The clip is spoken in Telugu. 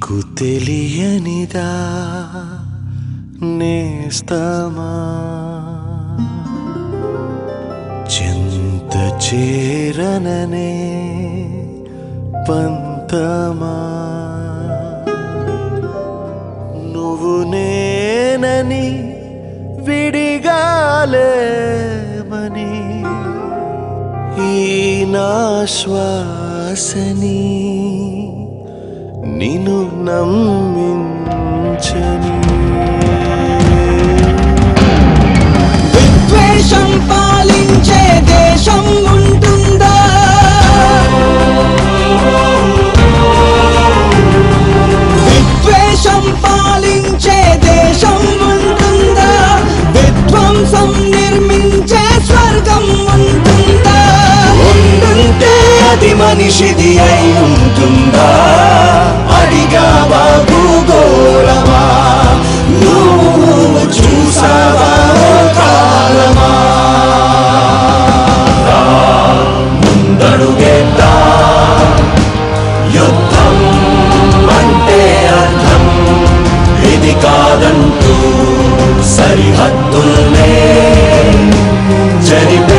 నీకు తెలియనిదా నేస్తమా చింత చేరననే పంతమా నువ్వు నేనని విడిగాలేమని ఈ నా శ్వాసని నిన్ను నమ్మించని విద్వేషం పాలించే దేశం ఉంటుందా విద్వేషం పాలించే దేశం ఉంటుందా విధ్వంసం నిర్మించే స్వర్గం ఉంటుందా ఉంటుంటే అది మనిషిది అయి ఉంటుందా అడిగావా భూగోళమా నువ్వు చూసావా ఓ కాలమా ముందడుగేద్దా యుద్ధం అంటే అర్థం ఇది కాదంటూ సరిహద్దుల్నే జరిపే